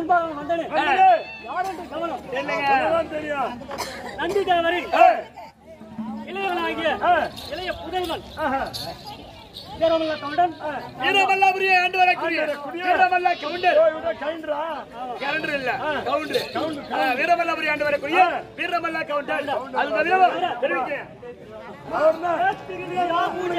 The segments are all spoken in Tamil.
முன்பாக வந்தனே வந்தனே. யார் என்று கவனம் என்னங்க அதுதான் தெரியும் நந்தி தேவரின் ஆ, இளையவனாகிய ஆ, இளைய புதல்வன் ஆஹா. வீரமல்ல கவுண்டன் வீரமல்லாபுரியை ஆண்டு வரக்கூடிய வீரமல்லா கவுண்டர் ஓ, இவர்தான் கைண்டரா? கவுண்டர் இல்ல கவுண்டர் ஆ, வீரமல்லாபுரி ஆண்டு வரக்கூடிய வீரமல்லா கவுண்டர் அது மதியம் தெரிவிக்கிறேன் அவர்தான். திருவிழா பூஜை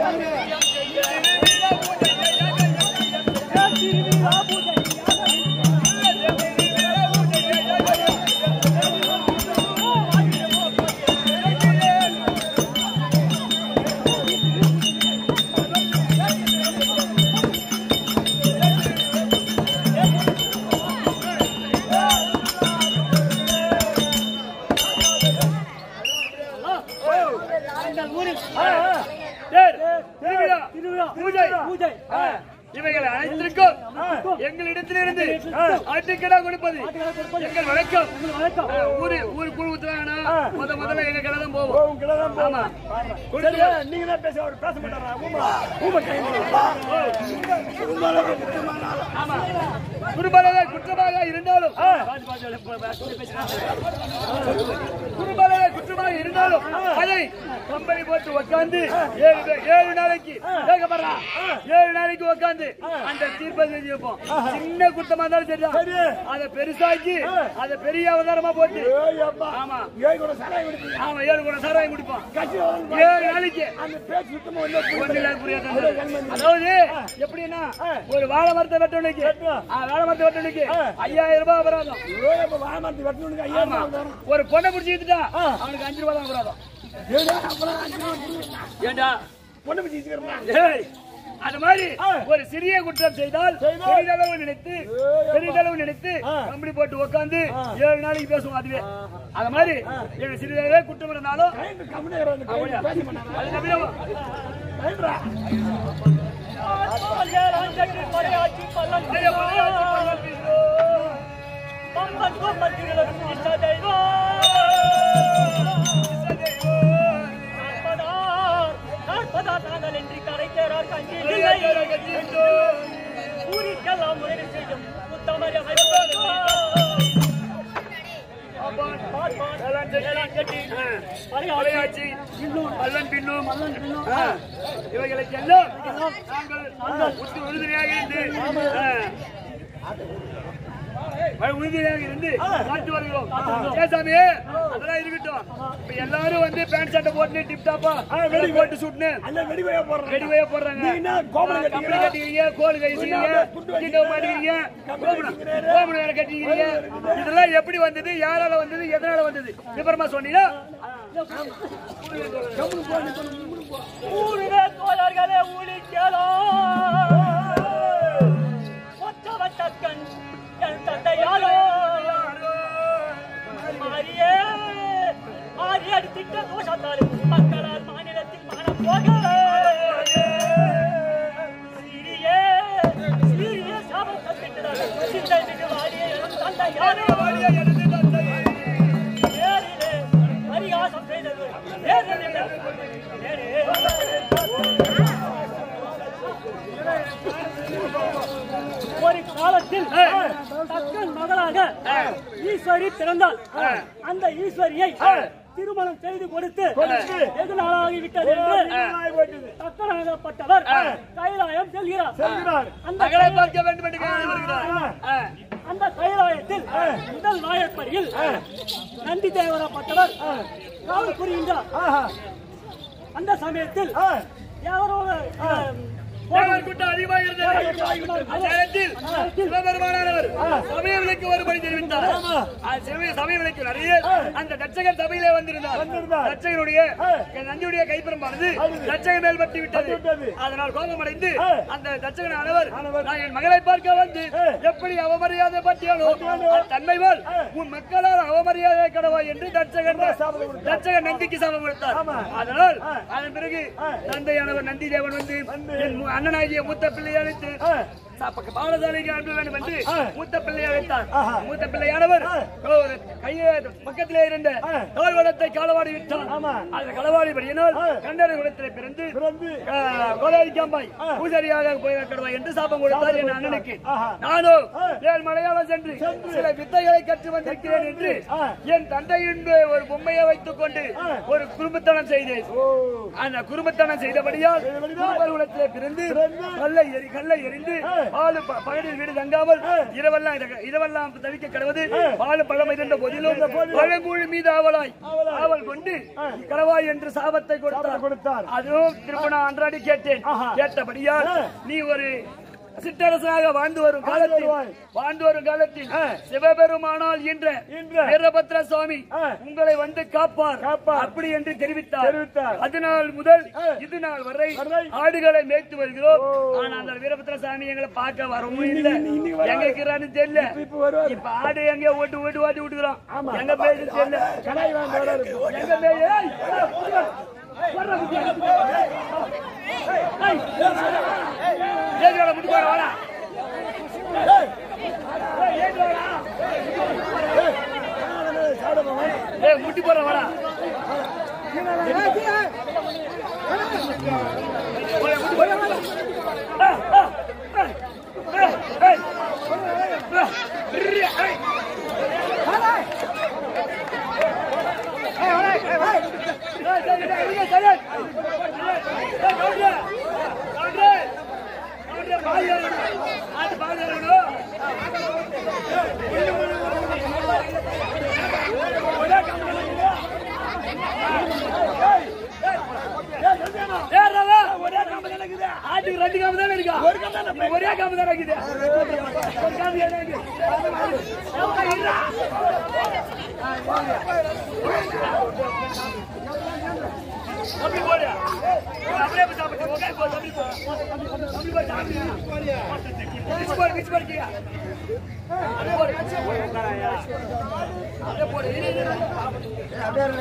எங்கள் ஊரில் ஆ, ஆ. தேர், திருவிழா திருவிழா பூஜை பூஜை ஆ, இவைகள் அனைத்திற்கும் ஆ. எங்களிடத்திலிருந்து ஆட்டுக்கடா கொடுப்பது ஆட்டுகளை கொடுப்பது எங்கள் வழக்கம் எங்கள் வழக்கம் ஆ, ஊரு ஊரு குழு ஊத்துறாங்கன்னா முத முதல்ல எங்க கடை தான் ஓ, போவோம் உன் கிட்ட தான் போகணும். சரி, நீங்க தான் பேச அவர் பேச மாட்டாரா ஊமா ஊமை கைண்டரா. ஆமா குருபலக குற்றமாக இருந்தாலும் குருபலக குற்றமாக இருந்தாலும் அதை கம்பெனி போட்டு உட்கார்ந்து ஏழு பே- ஏழு நாளைக்கு கேட்கப்படுறா ஏழு நாளைக்கு உட்கார்ந்து அந்த தீர்ப்பை செஞ்சு வைப்போம் சின்ன குத்தமா இருந்தாலும் சரிதான் சரி. அதை பெருசாக்கி அதை பெரிய அவதாரமா போட்டு ஏய், அப்பா. ஆமா ஏய், கூட சராய் குடிப்பீங்க. ஆமா ஏழு கூட சாராயம் குடிப்போம் கட்சி வந்து ஏழு நாளைக்கு அந்த பேச்சு சுத்தமா இல்ல, புரியல. ஒண்ணும் இல்லாத புரியாத அதாவது எப்படின்னா ஒரு வாழை மரத்தை வெட்டணுக்கு வாழை மரத்தை வெட்டணுக்கு ஐயாயிரம் ரூபாய் அபராதம் ஏய், அப்ப வாழை மரத்துக்கு வெட்டணும்னு ஐயா ஆமா இருந்தா வரும். ஒரு பொண்ணை பிடிச்சி வித்துட்டா அவனுக்கு அஞ்சு ரூபாய் தான் அபராதம் ஏய், அப்புறம் அஞ்சு ரூபா கொடுங்க. ஏண்டா பொண்ணு பிடிச்சி வச்சுக்கிறேன். ஏய், அது மாதிரி ஒரு சிறிய குற்றம் செய்தால் பெரிதளவு நினைத்து பெரிதளவு நினைத்து கம்பெனி போட்டு உட்காந்து ஏழு நாளைக்கு பேசுவோம் அதுவே அது மாதிரி எங்க சிறிதளவே குற்றம் இருந்தாலும் கைண்டு கம்முனு இரு, அந்த கைண்டு பேச மாட்டாரா? அது நம்பிடுவோம். கைண்டுரா. பறையாச்சி பள்ளம் ஐயா, பழையாச்சி பள்ளம் பேசுறோம். பம்பன் கோப்பத்திகளும் இஷ்ட தெய்வம் நாற்பதார் நாற்பதார் நாங்கள் என்று கரை தேரார் கஞ்சி இல்லை ஊருக்கெல்லாம் உதவி செய்யும் முத்தமரி பழையாச்சி, பள்ளம் பின்னும் ஆ, இவைகளுக்கு எல்லாம் நாங்கள் உறுதி- உறுதுணையாக இருந்து ஆ, உறுதியாக இருந்து காத்து வருகிறோம் ஏன் சாமி அதெல்லாம் இருக்கட்டும் இப்ப எல்லாரும் வந்து பேண்ட் சட்டை போட்டு டிப் டாப்பா வெடி போட்டு சுட்டுன்னு அல்ல வெடி வையா போடுறாங்க. வெடி வைய போடுறாங்க நீ என்ன கோமணம் கம்பளி கட்டிக்கிறீங்க? கட்டிக்கிறீங்க கோல் கழிச்சிக்கிறீங்க கீட்டை மாட்டிக்கிறீங்க கோமணம் கோமணம் வேற கட்டிக்கிறீங்க இதெல்லாம் எப்படி வந்தது யாரால வந்தது எதனால வந்தது விபரமா சொன்னீங்கன்னா ஊருவே தோழர்களே ஊழிக்கலாம் ஒற்றவட்டக்கண் என் தந்தையாலோ மாறியே மாறி அடித்திட்ட தோஷத்தாலும் மக்களால் மாநிலத்தில் மனம் போக சிறியே சிறிய சாபம் தந்திட்டார் சிந்தை மிகு மாறியே என் தந்தையாலோ நேரிலே பரிகாசம் செய்தது நேரிலே நேரே ஒரு காலத்தில் தக்கன் மகளாக ஈஸ்வரி பிறந்தாள் அந்த ஈஸ்வரியை திருமணம் செய்து கொடுத்து வெகு நாளாகிவிட்டது என்று தக்கனாகப்பட்டவர் கைலாயம் செல்கிறார் செல்கிறார். அந்த மகளை பார்க்க வேண்டும் என்று கேள்வி வருகிறார் ஆ. அந்த கைலாயத்தில் முதல் நாயப்படியில் நந்தி தேவரப்பட்டவர் காவல் புரிகின்றார் ஆஹா. அந்த சமயத்தில் ஆ. யாரோ அஹ், தேவர் கூட்டம் அதிகமாக இருந்தது அந்த நேரத்தில் சிவபெருமானானவர் சமய விலைக்கு வரும்படி தெரிவித்தார் அந்த சமய சமய விலைக்கு நிறைய அந்த தச்சகர் சபையிலே வந்திருந்தார் வந்திருந்தார். தச்சகனுடைய என் நந்தியுடைய கைப்பெருமானது தச்சகன் மேல் பட்டு விட்டது விட்டது. அதனால் கோபமடைந்து ஆ. அந்த தச்சகன் ஆனவர் ஆனவர். நான் என் மகளை பார்க்க வந்து எப்படி அவமரியாதை பற்றியானோ தன்மை போல் உன் மக்களால் அவமரியாதை கடவா என்று தச்சகன் தச்சகன் நந்திக்கு சாபம் கொடுத்தார் அதனால் அதன் பிறகு தந்தையானவர் நந்தி தேவன் வந்து என் மு- அண்ணனாகிய மூத்த பிள்ளை அழைத்து பாடசாலைக்கு அனுப்ப வேண்டும் என்று ஆ. மூத்த பிள்ளையை வைத்தார் ஆஹா. மூத்த பிள்ளையானவர் ஆ. ஒரு கையை பக்கத்திலே இருந்த ஆ. கால்வடத்தை களவாடி விட்டார் ஆமா. அந்த களவாடி படியினால் ஆ. கண்டன குலத்திலே பிறந்து பிறந்து கோலாதிக்காம்பாய் ஆ. பூசாரியாக போய் கடவாய் என்று சாபம் கொடுத்தார் என் அண்ணனுக்கு ஆஹா. நானோ ஆ. ஏழ் மலையாளம் சென்று சென்று. சில வித்தைகளை கற்று வந்திருக்கிறேன் என்று ஆ. என் தந்தையின் ஒரு பொம்மையை வைத்துக் கொண்டு ஆ. ஒரு குடும்பத்தனம் செய்தேன் ஓ அந்த குடும்பத்தனம் செய்தபடியால் செய்தபடியால் குடும்பகுலத்திலே பிறந்து பிறந்து கல்லை எரி கல்லை எரிந்து ஆ. பாலு ப- பகலில் வீடு தங்காமல் ஆ. இரவெல்லாம் இத- இரவெல்லாம் தவிக்க கிடவது ஆ. பாலு பழம் இருந்த போதிலும் இருந்த போதிலும் பழங்கூழ் மீது ஆவலாய் ஆவலாய். ஆவல் கொண்டு ஆ. கடவாய் என்று சாபத்தை கொடுத்தார் கொடுத்தார் அதுவும் திரும்ப நான் அன்றாடி கேட்டேன் ஆஹா. கேட்டபடியால் ஆ. நீ ஒரு சிற்றரசனாக வாழ்ந்து வரும் காலத்தில் வருவாய். வாழ்ந்து வரும் காலத்தில் ஆ. சிவபெருமானால் என்ற என்ற வீரபத்ர சுவாமி ஆ. உங்களை வந்து காப்பார் காப்பார். அப்படி என்று தெரிவித்தார் தெரிவித்தார். அது நாள் முதல் ஆ. இது நாள் வரை வரை ஆடுகளை மேய்த்து வருகிறோம் ஓ. ஆனா அந்த வீரபத்ர சாமி எங்களை பார்க்க வரவும் இல்ல இன்னைக்கு- இன்னைக்கு வராது. எங்க இருக்கிறான்னு தெரியல இப்ப வருவார். இப்ப ஆடு எங்க ஓட்டு ஓட்டு ஓட்டி விட்டுக்கிறோம் ஆமா. எங்க பேரு தெரியல கடாய் வாங்க வராரு எங்க பேரு ஏய், ஏய், புடிங்க. வர்றா, புடிங்க. ஏய், ஏய், ஏய், புடிங்க, வாடா. ஏய், ஏய், வாடா. ஏய், முட்டி போடுற வாடா போய், முட்டி போடுற, வாடா. ஏய், ஏய், ஏய், ஏய், ஏய், ஏய், ஏய். ஆட்டுக்கு ரெண்டு காம தானே இருக்கா ஒரு காம ஒரே காம தானே இருக்குது ஒரு காம ஏன் இருக்கு? இருடா. தம்பி போடு. அப்படியே போய் சாப்பிடு. உட்காரு போ, தம்பி போ. தம்பி போய் சாப்பிடு. மிச்சு போடு, மிச்சு போடு கீழே. அப்படியே போடு. அப்படியே போடு. இரு, இரு, இரு.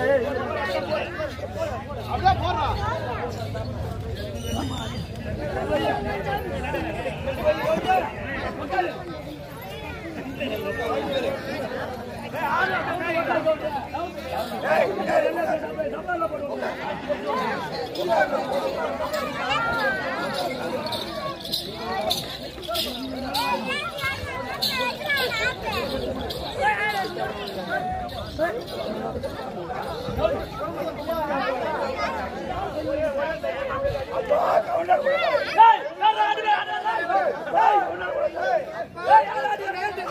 ஏய், யாரா ஆடுவே, ஆடுவே, ஆடுவே. ஏய், ஏய், யாரா ஆடுவே, கேட்டு.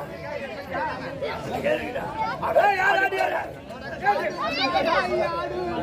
ஏய், யாரா ஆடுவே, கேட்டு.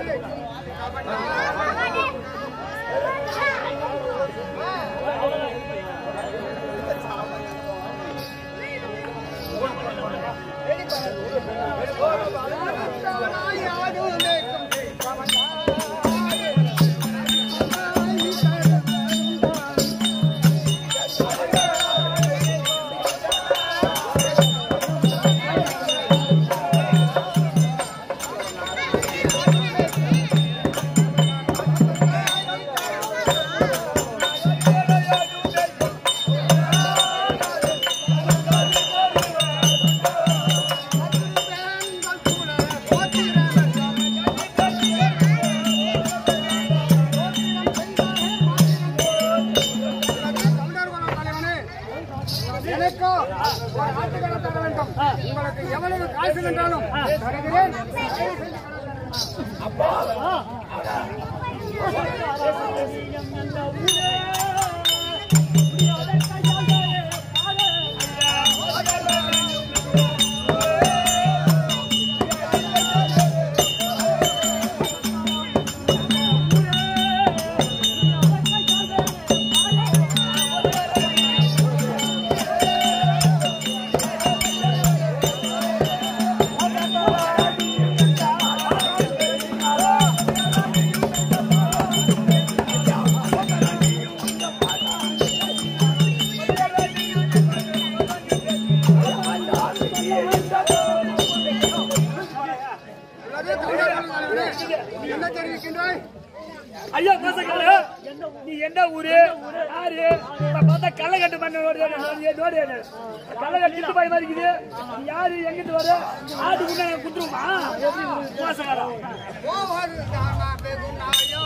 எனக்கோ ஒரு ஆட்டுக்கடை தர வேண்டும் உங்களுக்கு எவ்வளவு காசு என்றாலும் தருகிறேன் ஏய் யாரு இப்ப பார்த்தா கள்ளக்கட்டு மண்ணு நோடி கள்ளக்கட்டு சிட்டு பாய் மாதிரி இருக்குது நீ யாரு எங்கிட்டு வர ஆடு முன்ன குத்துருமா எப்படி மோசக்காரா போவது தானா பெருநாயோ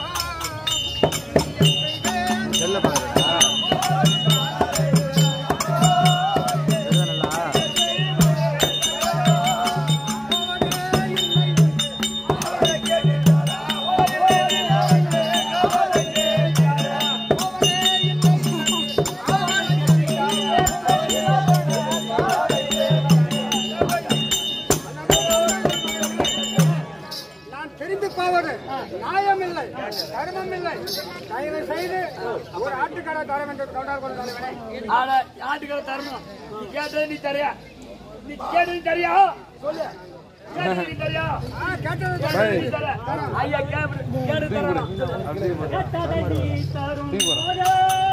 நான் தெரிந்து போவது நியாயமில்லை தர்மமில்லை தயவு செய்து ஒரு ஆட்டுக்கடை தர வேண்டும் தொண்டார் கொண்டு தலைவனே ஆனா ஆட்டுக்களை தரணும் நீ கேட்டது நீ தரியா நீ கேட்டது நீ தரியா சொல்லு கேட்டது நீ தரியா ஆ, கேட்டது கேட்டது நீ தர. ஐயா கேட்டு கேட்டு தரணும் கேட்டதடி தரும் போதே,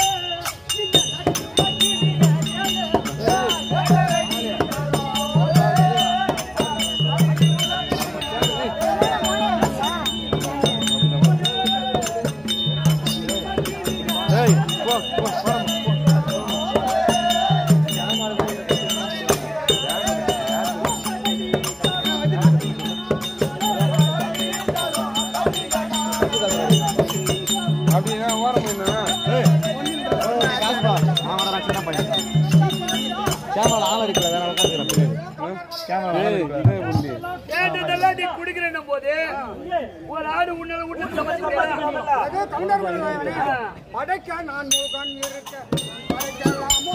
அப்படின்னா ஓரம் போயிருந்தா கேமரா ஆள் இருக்கல வேற உட்காந்துக்கிறேன் கேமரா ஆள் இருக்கல கேட்டதெல்லாம் நீ குடிக்கிறேன்னும் போது ஒரு ஆடு உன்னால விட்டு சமைச்சு அது தொண்டார் கொண்டு தலைவனே படைக்க நான் முகன் இருக்க படைக்கலாமோ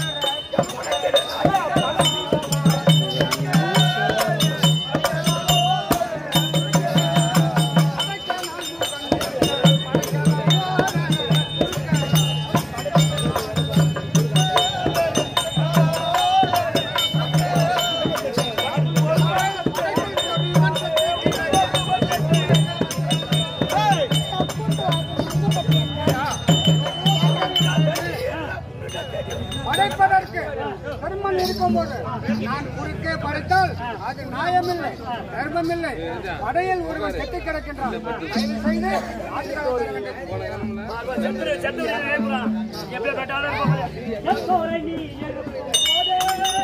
படைப்பதற்கு தர்மம் இருக்கும்போது நான் குறுக்கே படைத்தால் அது நியாயமில்லை தர்மமில்லை படையில் ஒருவன் செத்து கிடக்கின்றான் தயவு செய்து ஆட்களை தர வேண்டும். செத்து செத்து நினைக்கிறான் எப்படி கேட்டாலும் எப்போரை நீ எழுப்பும் போதே,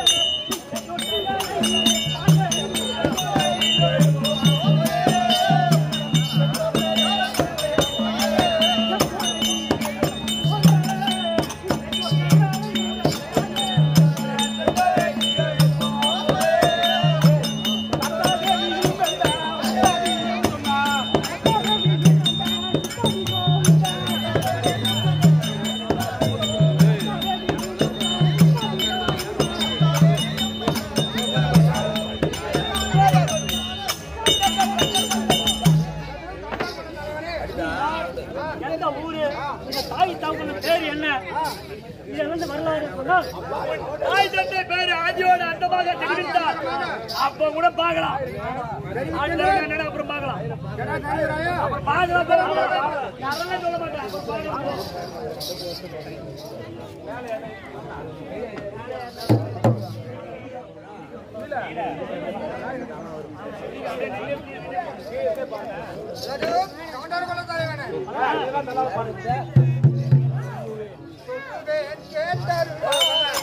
எந்த ஊரு உங்க தாய் தகவல் பேர் என்ன இது வந்து வரலாறு சொன்னால் தாய் தந்தை பேரு ஆதியோட அந்தமாக தெரிவித்தார் அப்ப கூட பார்க்கலாம் ஆண்டு என்னடா அப்புறம் பார்க்கலாம் எடா தானிராயா, அப்புறம் பார்க்கலாம் பார்க்கலாம். யாரெல்லாம் சொல்ல மாட்டேன் அப்புறம் பார்க்கலாம். அது தொண்டார் கொண்டு தலைவனே. கேட் கேட்டருளாய்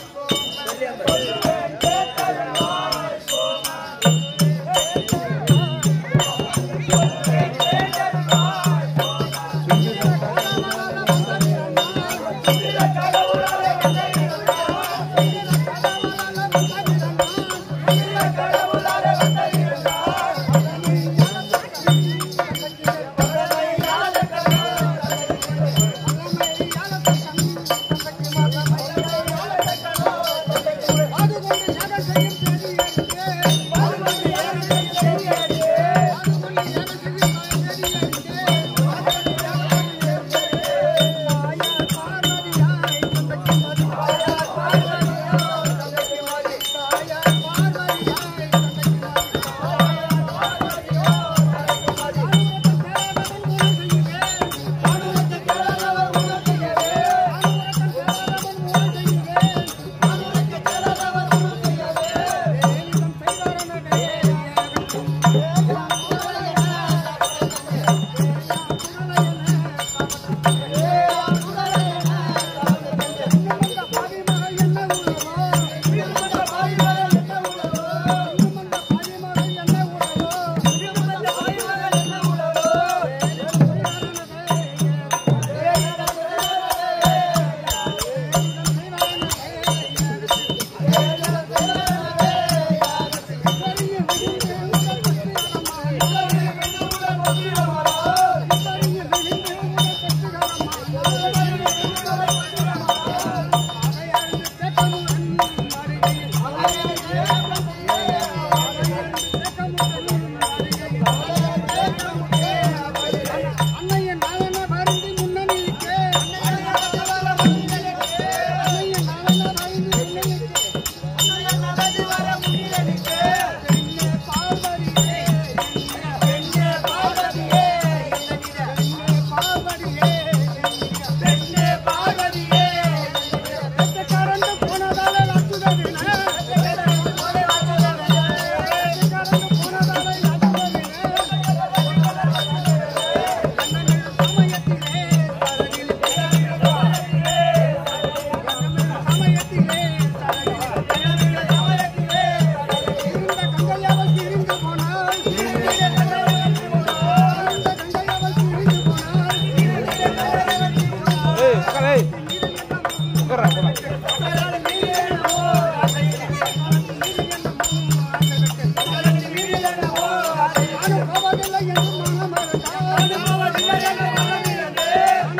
அனுபவதில்லை என்று மனமறந்தார். அனுபவதில்லை என்று மனமிழந்தேன்.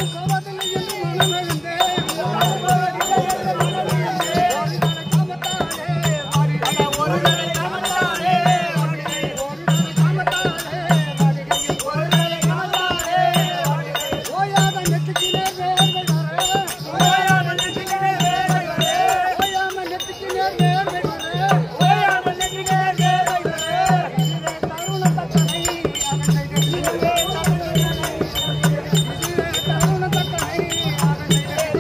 ஓயாத நெற்றிக்கிலே வேர்வை வர. ஓயாத நெற்றிக்கிலே வேர்வை வர. இதிலே தருண தக்கனை அவன் இதிலே தருண தக்கனை அவன்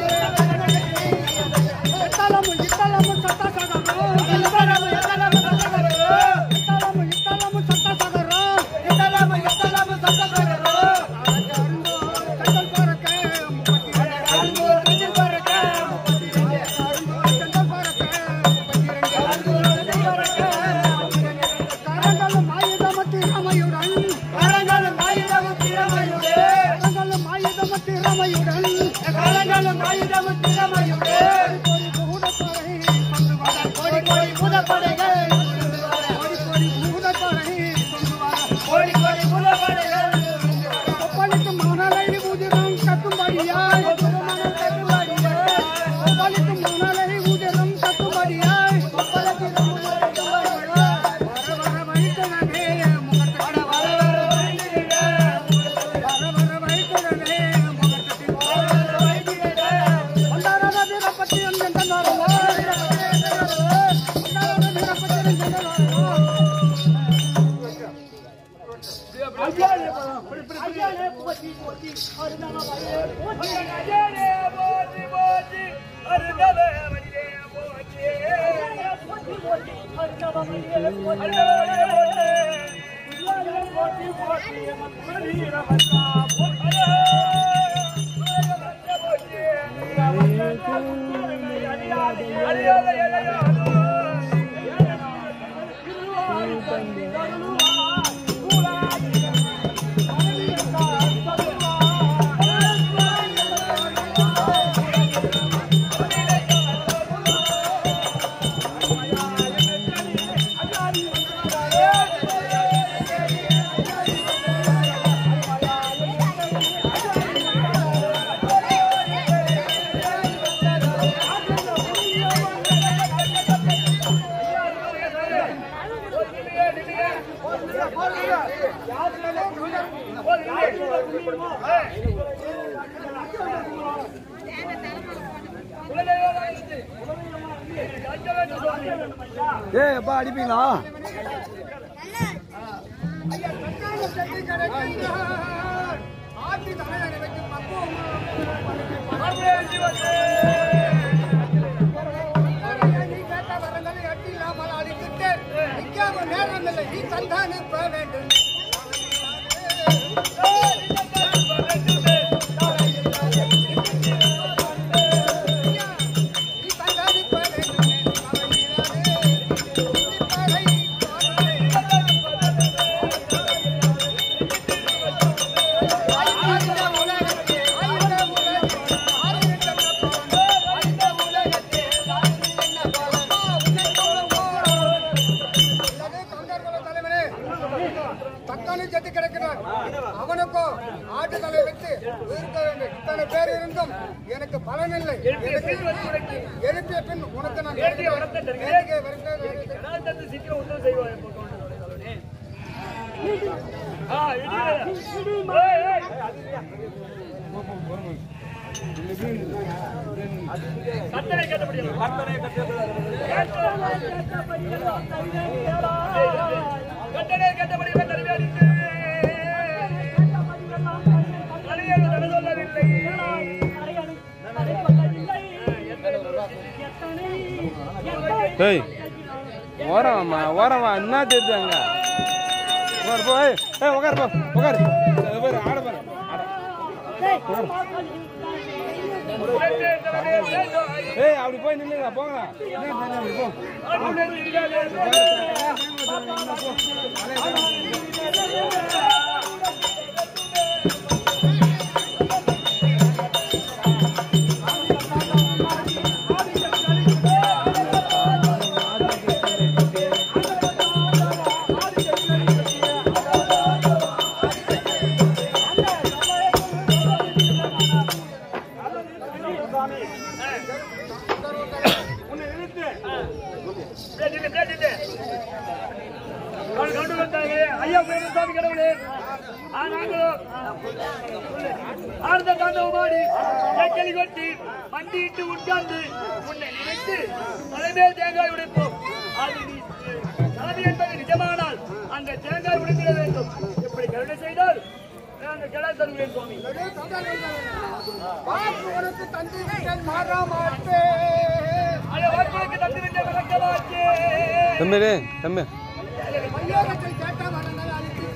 எத்தலமு இத்தலமு சத்த சகரம் எத்தலமு எத்தலமு சத்த சகரம் எத்தலமு இத்தலமு சத்த சகரம் எத்தலமு எத்தலமு சத்த சகரம் கண்டல் பறக்க முப்பத்தி ரெண்டு கண்டல் பறக்க முப்பத்தி ரெண்டு கண்டல் பறக்க முப்பத்தி ரெண்டு கண்டல் பறக்க கரங்களும் ஆயுதமத்தி ரமையுடன் கரங்களும் ஆயுதமத்தி ரமையுடன் கரங்களும் ஆயுதமத்தி ரமையுடன் கரங்களும் ஆயுதமத்தி ரமையுடன் கோடி கோடி பூதப்படைகள் கொண்டு வர கோடி கோடி பூதப்படை கொண்டு வர கோடி கோடி பூதப்படைகள் ஒப்பளிக்கும் மணலை உதிரம் கட்டும்படியாய் மணல் கட்டும்படியாய் ஒப்பளிக்கும் மணலை உதிரம் கட்டும்படியாய் ஒப்பளிக்கும் வர வர வைத்தனமே முகத்தட வர வர வைத்திட வர வர வைத்தனமே முகத்தடி வர வர வைத்திட வந்தாரத வீரப்பட்டி என்கின்றனர் வந்தாரத வீரப்பட்டி என்கின்றனர் ஐயானே போற்றி போற்றி அருணாமலையே போற்றி அஜயனே போற்றி போற்றி அருகவே மணியே போற்றி ஐயானே போற்றி போற்றி அருணாமலையே போற்றி அருகவே போற்றி ஐயானே போற்றி போற்றி மதுரீரமத்தா போற்றி அழியாத இளையாதோ ஏய் அப்பா அடிப்பீங்களா ஆட்சி தலைநகருக்கு பக்குவம் நீ கேட்ட வரங்களை அட்டி இல்லாமல் அழித்துட்டு நிற்காம நேரம் இல்லை நீ தந்தானு பெற வேண்டும் நீ தந்தானு பெற வேண்டும் தக்காளி செத்து கிடக்கிறார் அவனுக்கோ ஆட்டு தலை வச்சு உயிர்க்க வேண்டும் இத்தனை பேர் இருந்தும் எனக்கு பலனில்லை எனக்கு எழுப்பிய பின் உனக்கு நான் வேண்டிய வரத்தை தருகிறேன். வேண்டிய வரத்தை தருகிறேன். நான் தந்து சீக்கிரம் உத்தரவு செய்வாய் இப்போ கவுண்டர். ஆ, இடிங்க. ஏய், ஏய். கட்டளை கேட்டபடியா? கட்டளை கேட்டபடி தருவி அடித்து அழியல் தடை சொல்லவில்லை ஏய் ஓரமா ஓரமா என்ன தெரியுது அங்க உட்கார் போ ஏய் ஏய், உட்கார் போ உட்கார் இது பாரு ஆட பாரு ஏய் அப்படி போய் நில்லுங்க போங்க என்ன தெரியும் அப்படி போ ஆ உன்னை நிறுத்து இப்படியே நில்லு, இப்படியே நில்லு. அவன் கொண்டு வந்தாங்க ஐயா பேரு சாமி கடவுளே ஆ, நாங்களும் ஆழ்ந்த தாண்டவமாடி கேக்கலி கொட்டி மண்டியிட்டு உட்கார்ந்து உன்னை நினைத்து தலைமையில் தேங்காய் உடைப்போம் அது நீ தலைமை என்பது நிஜமானால் அந்த தேங்காய் உடைத்திட வேண்டும் இப்படி கருணை செய்தால் நான் கிளா தருவேன் சுவாமி வாக்கு உனக்கு தந்தி விட்டேன் மாறா மாட்டேன் அதை வாய்ப்புகளுக்கு தந்துவிட்டு விளக்கமாச்சே தம்பி தம்பி மையோகத்தை கேட்ட வரங்கள்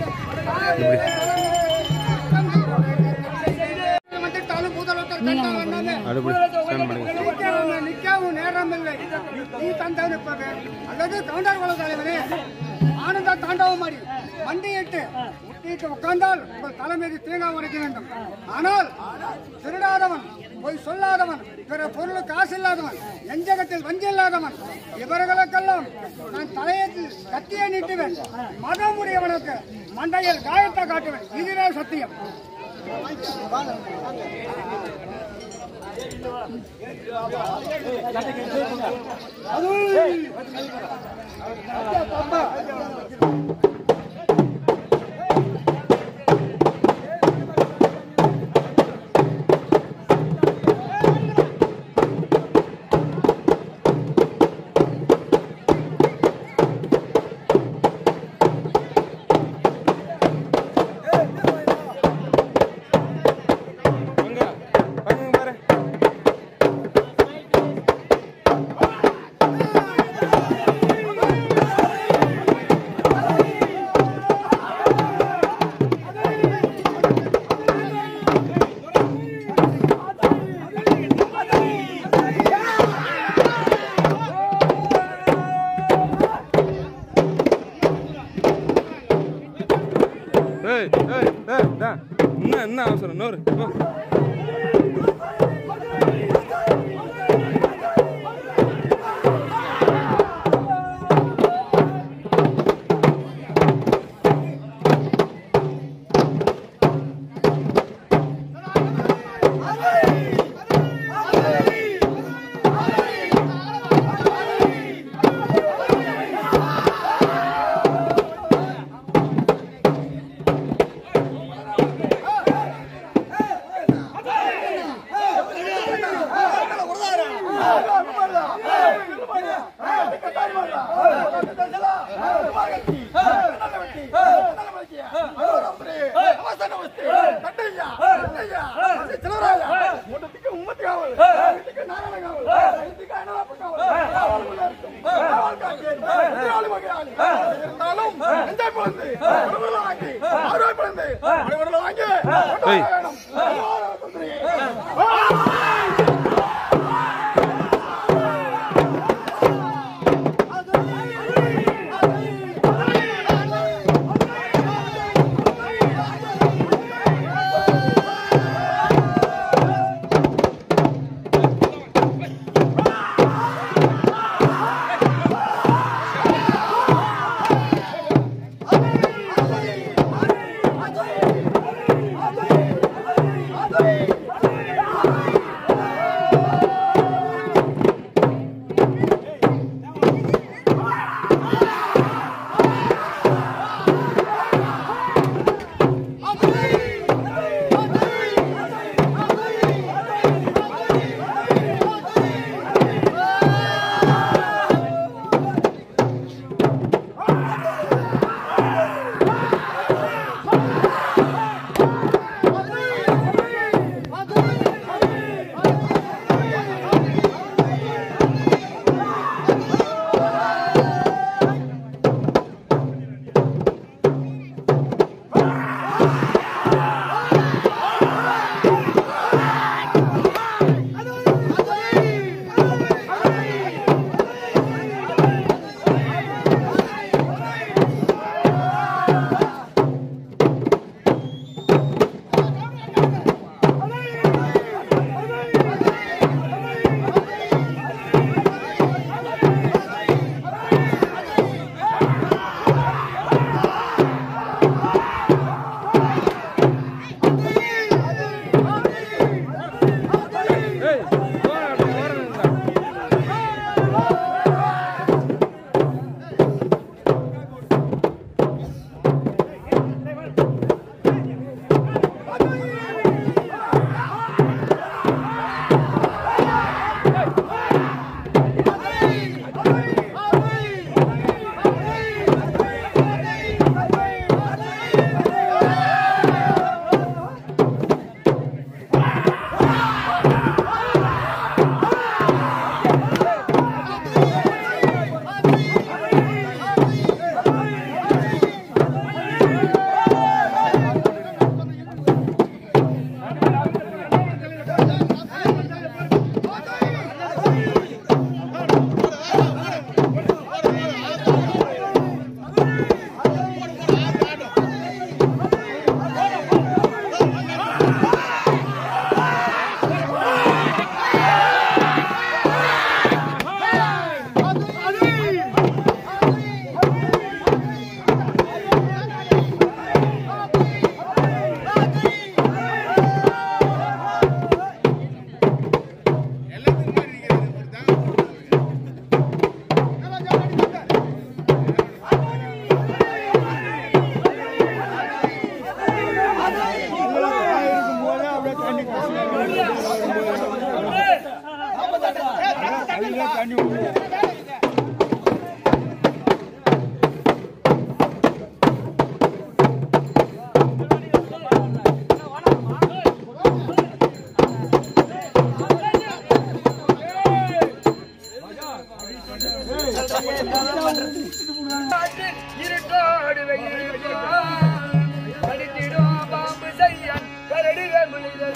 வந்துட்டாலும் முதல்வர் தந்த வண்ணமே அடுப்படி ஸ்டாண்ட் பண்ணுங்க நிற்கவும் நிற்கவும் நேரமில்லை நீ தந்தான் இருப்பவே அல்லது கவுண்டர் குல தலைவரே ஆனந்த தாண்டவமாடி வண்டியிட்டு முட்டிட்டு உட்கார்ந்தால் உங்கள் தலைமீது தேங்காய் உடைக்க வேண்டும் ஆனால் திருடாதவன் பொய் சொல்லாதவன் பிற பொருள் காசு இல்லாதவன் நெஞ்சகத்தில் வஞ்சி இல்லாதவன் இவர்களுக்கெல்லாம் நான் தலையத்தில் கத்தியை நீட்டுவேன் மதம் உடையவனுக்கு மண்டையில் காயத்தை காட்டுவேன் இதுவே சத்தியம் வாங்க வாங்க பாரு ஏய் ஏய் ஏய் டா என்ன என்ன அவசரம் நோரு போ ஏய் ஆ இருக்காடு வெயில் படித்திடும் பாம்பு செய்ய கரடுகள்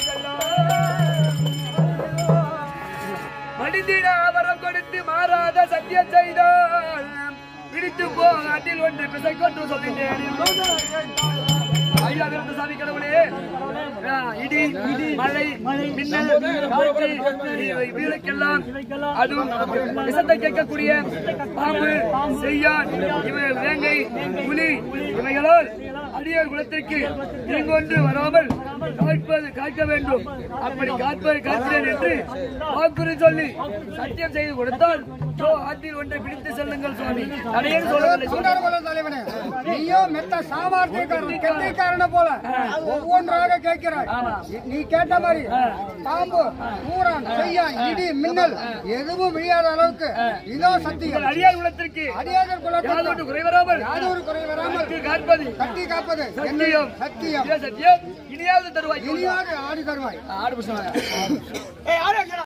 மடிந்திட வரம் கொடுத்து மாறாத சத்தியம் செய்தால் பிடித்து போகாட்டில் ஒன்று பிசை கொண்டு சொல்லிட்டேன் ஐயா விருந்த சாமி கடவுளே ஆ, இடி மழை மின்னல் காற்று இவை வீழுக்கெல்லாம் அதுவும் விஷத்தை கேட்கக்கூடிய பாம்பு செய்யான் இவைகள் வேங்கை புலி இவைகளால் அடியார் குலத்திற்கு தீங்கொன்று வராமல் காப்பது காக்க வேண்டும் அப்படி காப்பது காக்கிறேன் என்று வாக்குறுதி சொல்லி சத்தியம் செய்து கொடுத்தால் இதோ ஆற்றில் ஒன்றை பிடித்து செல்லுங்கள் சுவாமி அடையேன் சொல்லவில்லை சூடார்குல தலைவனே நீயோ மெத்த சாமர்த்தியக்காரன் கெட்டிக்காரன போல ஒவ்வொன்றாக கேட்கிறாய் நீ கேட்ட மாதிரி பாம்பு பூரான் செய்யா இடி மின்னல் எதுவும் விழியாத அளவுக்கு இதோ சத்தியம் அடியார் குலத்திற்கு அடியாதர் குலத்தில் யாதொன்று குறைவராமல் யாதொரு குறை வராமல் காத்து காப்பது கட்டி காப்பது சத்தியம் சத்தியம் இதே சத்தியம் இனியாவது தருவாய் இனியாக ஆடி தருவாய் ஆடு புஷ்ணம்